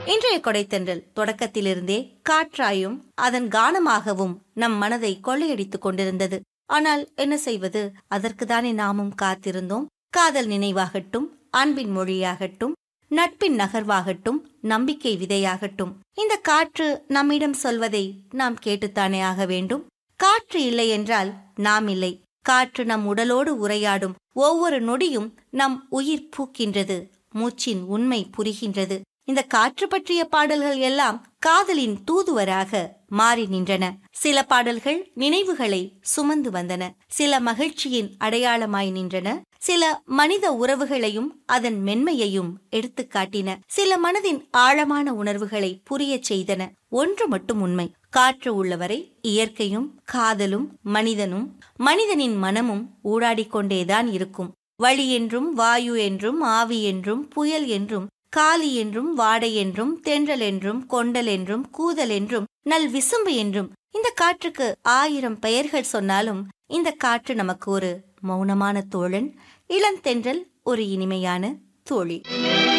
இன்றைய கொடைத்தென்றல் தொடக்கத்திலிருந்தே காற்றாயும் அதன் கானமாகவும் நம் மனதை கொள்ளையடித்துக் கொண்டிருந்தது ஆனால் என்ன செய்வது அதற்குதானே நாமும் காத்திருந்தோம் காதல் நினைவாகட்டும் அன்பின் மொழியாகட்டும் நட்பின் நகர்வாகட்டும் நம்பிக்கை விதையாகட்டும் இந்த காற்று நம்மிடம் சொல்வதை நாம் கேட்டுத்தானே ஆக வேண்டும் காற்று இல்லை என்றால் நாம் இல்லை காற்று நம் உடலோடு உரையாடும் ஒவ்வொரு நொடியும் நம் உயிர் பூக்கின்றது மூச்சின் உண்மை புரிகின்றது இந்த காற்று பற்றிய பாடல்கள் எல்லாம் காதலின் தூதுவராக மாறி நின்றன சில பாடல்கள் நினைவுகளை சுமந்து வந்தன சில மகிழ்ச்சியின் அடையாளமாய் நின்றன சில மனித உறவுகளையும் அதன் மென்மையையும் எடுத்துக் காட்டின சில மனதின் ஆழமான உணர்வுகளை புரியச் செய்தன ஒன்று மட்டும் உண்மை காற்று உள்ளவரை இயற்கையும் காதலும் மனிதனும் மனிதனின் மனமும் ஊடாடிக்கொண்டேதான் இருக்கும் வழி என்றும் வாயு என்றும் ஆவி என்றும் புயல் என்றும் காலி என்றும் வாடை என்றும் தென்றல் என்றும் கொண்டல் என்றும் கூதல் என்றும் நல் விசும்பு என்றும் இந்த காற்றுக்கு ஆயிரம் பெயர்கள் சொன்னாலும் இந்த காற்று நமக்கு ஒரு மௌனமான தோழன் இளந்தென்றல் ஒரு இனிமையான தோழி